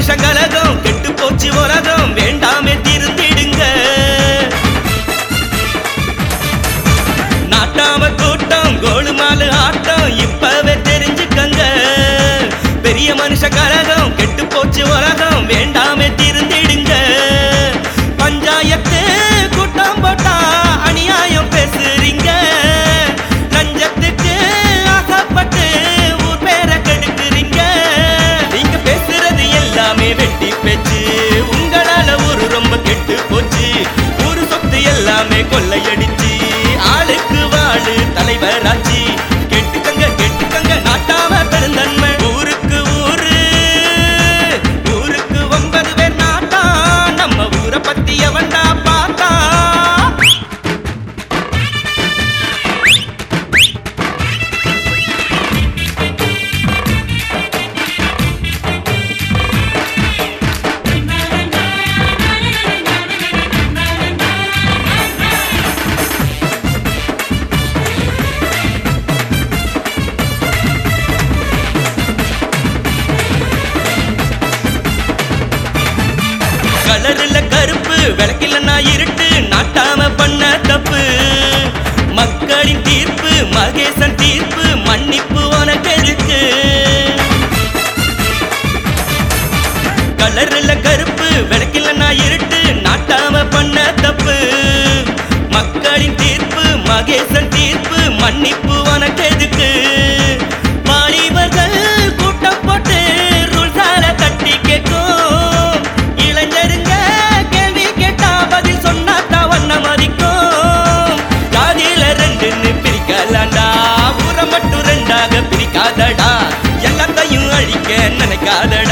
மனுஷன் கலகம் கெட்டு போச்சு உலகம் வேண்டாமே திருந்திடுங்க நாட்டாம கூட்டம் கோலுமாலு ஆட்டம் இப்பவே தெரிஞ்சுக்கங்க பெரிய மனுஷ கலகம் கெட்டு போச்சு உலகம் வேண்டாமே திருந்திடுங்க பஞ்சாயத்து கூட்டம் போட்டா அநியாயம் பேசுறீங்க லஞ்சத்துக்கு ஆசைப்பட்டு ஊர் பேரை கெடுக்குறீங்க நீங்க பேசுறது எல்லாமே வெட்டி பேச்சு உங்களால ஊரு ரொம்ப கெட்டு போச்சு ஊரு சொத்து எல்லாமே கொள்ளையடிச்சு ஆளுக்கு வாழு தலைவராச்சு கேட்டுக்கங்க கேட்டுக்கங்க நாட்டாம பெருந்தன்மை ஊருக்கு ஊரு ஊருக்கு ஒன்பது பேர் நாட்டா நம்ம ஊரை பத்தி எவன்டா பார்த்தா கலருல கருப்பு விளக்கிலன்னா இருட்டு நாட்டாம பண்ண தப்பு மக்களின் தீர்ப்பு மகேசன் தீர்ப்பு மன்னிப்பு உனக்கு எதுக்கு கலருல கருப்பு விளக்கிலன்னா இருட்டு நாட்டாம பண்ண தப்பு மக்களின் தீர்ப்பு மகேசன் தீர்ப்பு மன்னிப்பு உனக்கு எதுக்கு வாலிபர்கள் கூட்டம் போட்டு ரூல்ஸால தட்டி கேட்கும் இளைஞருங்க கேள்வி கேட்டா பதில் சொன்னாட்டா வண்ண மதிக்கும் ஜாதியில ரெண்டுன்னு பிரிக்கலாண்டா ஊரை மட்டும் ரெண்டாக பிரிக்காதடா எல்லாத்தையும் அழிக்க நினைக்காதடா